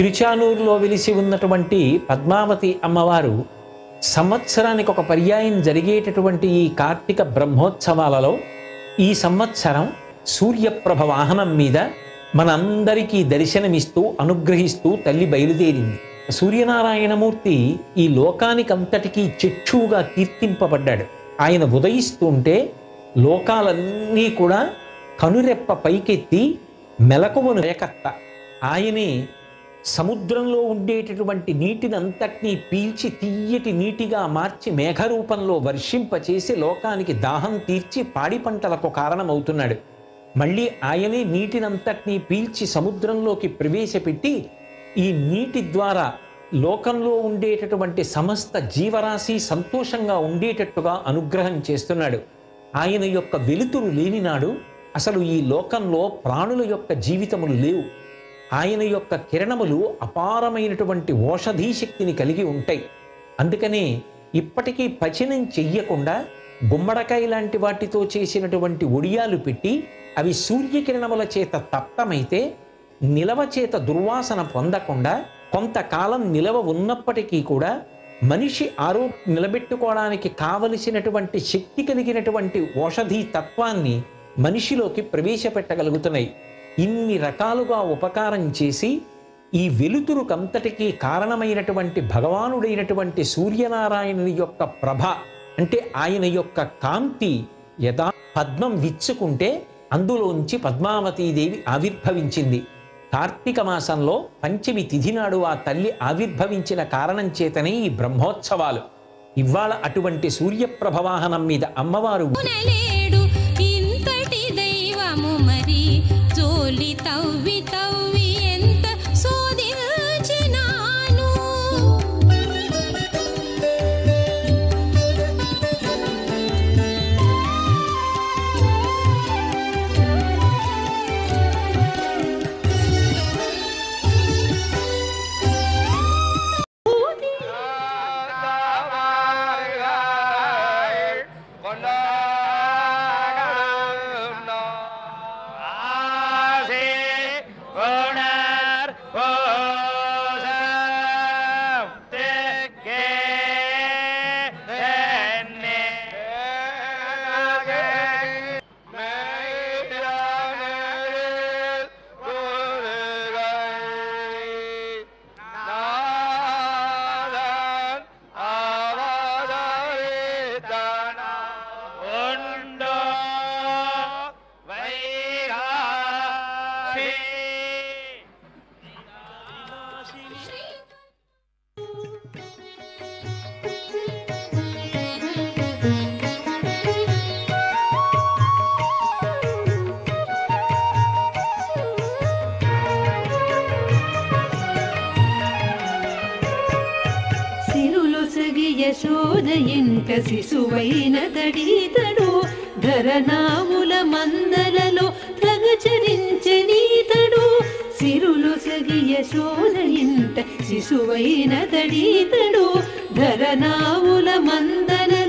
తిరుచానూరులో వెలిసి ఉన్నటువంటి పద్మావతి అమ్మవారు సంవత్సరానికి ఒక పర్యాయం జరిగేటటువంటి ఈ కార్తీక బ్రహ్మోత్సవాలలో ఈ సంవత్సరం సూర్యప్రభ వాహనం మీద మనందరికీ దర్శనమిస్తూ అనుగ్రహిస్తూ తల్లి బయలుదేరింది సూర్యనారాయణమూర్తి ఈ లోకానికంతటికీ చిక్షువుగా కీర్తింపబడ్డాడు ఆయన ఉదయిస్తుంటే లోకాలన్నీ కూడా కనురెప్ప పైకెత్తి మెలకువను రేకత్త ఆయనే సముద్రంలో ఉండేటటువంటి నీటిని అంతటినీ పీల్చి తీయటి నీటిగా మార్చి మేఘరూపంలో వర్షింపచేసి లోకానికి దాహం తీర్చి పాడి పంటలకు కారణమవుతున్నాడు మళ్ళీ ఆయనే నీటినంతటినీ పీల్చి సముద్రంలోకి ప్రవేశపెట్టి ఈ నీటి ద్వారా లోకంలో ఉండేటటువంటి సమస్త జీవరాశి సంతోషంగా ఉండేటట్టుగా అనుగ్రహం చేస్తున్నాడు ఆయన యొక్క వెలుతురు లేనినాడు అసలు ఈ లోకంలో ప్రాణుల యొక్క జీవితములు లేవు ఆయన యొక్క కిరణములు అపారమైనటువంటి ఓషధీ శక్తిని కలిగి ఉంటాయి అందుకనే ఇప్పటికీ పచనం చెయ్యకుండా గుమ్మడకాయ లాంటి వాటితో చేసినటువంటి ఒడియాలు పెట్టి అవి సూర్యకిరణముల చేత తప్తమైతే నిలవ చేత దుర్వాసన పొందకుండా కొంతకాలం నిలవ ఉన్నప్పటికీ కూడా మనిషి ఆరో నిలబెట్టుకోవడానికి కావలసినటువంటి శక్తి కలిగినటువంటి ఓషధీ తత్వాన్ని మనిషిలోకి ప్రవేశపెట్టగలుగుతున్నాయి ఇన్ని రకాలుగా ఉపకారం చేసి ఈ వెలుతురుకంతటికీ కారణమైనటువంటి భగవానుడైనటువంటి సూర్యనారాయణుని యొక్క ప్రభ అంటే ఆయన యొక్క కాంతి యథా పద్మం విచ్చుకుంటే అందులోంచి పద్మావతీదేవి ఆవిర్భవించింది కార్తీక మాసంలో పంచమి తిథి నాడు ఆ తల్లి ఆవిర్భవించిన కారణం చేతనే ఈ బ్రహ్మోత్సవాలు ఇవాళ అటువంటి సూర్యప్రభ వాహనం మీద అమ్మవారు లేడు ఇంతటి దైవము మరి జోలి తవ్వి తవ్వి ఎంత శోధించినాను సిరులొసగి యశోద ఇంట శిశువైన తడీతడు ధరనావుల మందలలో తగచరించనీతడు సిరులొసగి యశోద ఇంట శిశువైన తడీతడు ధరనావుల మందలలో